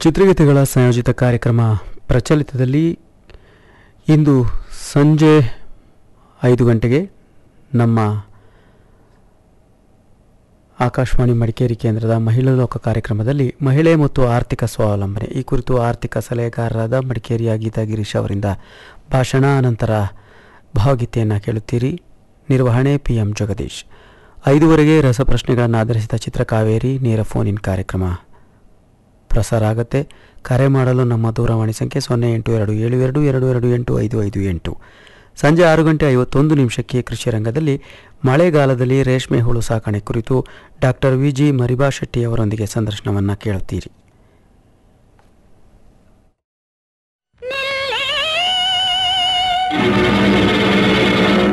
ಚಿತ್ರಗೀತೆಗಳ ಸಂಯೋಜಿತ ಕಾರ್ಯಕ್ರಮ ಪ್ರಚಲಿತದಲ್ಲಿ ಇಂದು ಸಂಜೆ ಐದು ಗಂಟೆಗೆ ನಮ್ಮ ಆಕಾಶವಾಣಿ ಮಡಿಕೇರಿ ಕೇಂದ್ರದ ಮಹಿಳಾ ಲೋಕ ಕಾರ್ಯಕ್ರಮದಲ್ಲಿ ಮಹಿಳೆ ಮತ್ತು ಆರ್ಥಿಕ ಸ್ವಾವಲಂಬನೆ ಈ ಕುರಿತು ಆರ್ಥಿಕ ಸಲಹೆಗಾರರಾದ ಮಡಿಕೇರಿಯ ಗೀತಾ ಗಿರೀಶ್ ಅವರಿಂದ ಭಾಷಣ ಅನಂತರ ಭಾವಗೀತೆಯನ್ನು ಕೇಳುತ್ತೀರಿ ನಿರ್ವಹಣೆ ಪಿ ಎಂ ಜಗದೀಶ್ ಐದುವರೆಗೆ ರಸಪ್ರಶ್ನೆಗಳನ್ನು ಆಧರಿಸಿದ ಚಿತ್ರಕಾವೇರಿ ನೇರ ಫೋನ್ ಇನ್ ಕಾರ್ಯಕ್ರಮ ಪ್ರಸಾರ ಆಗುತ್ತೆ ಕರೆ ಮಾಡಲು ನಮ್ಮ ದೂರವಾಣಿ ಸಂಖ್ಯೆ ಸೊನ್ನೆ ಎಂಟು ಎರಡು ಏಳು ಎರಡು ಎರಡು ಎರಡು ಎಂಟು ಐದು ಐದು ಎಂಟು ಸಂಜೆ ಆರು ಗಂಟೆ ಐವತ್ತೊಂದು ನಿಮಿಷಕ್ಕೆ ಕೃಷಿ ರಂಗದಲ್ಲಿ ಮಳೆಗಾಲದಲ್ಲಿ ರೇಷ್ಮೆ ಹುಳು ಸಾಕಣೆ ಕುರಿತು doctor V G Mariba Shetty ಅವರೊಂದಿಗೆ ಸಂದರ್ಶನವನ್ನು ಕೇಳುತ್ತೀರಿ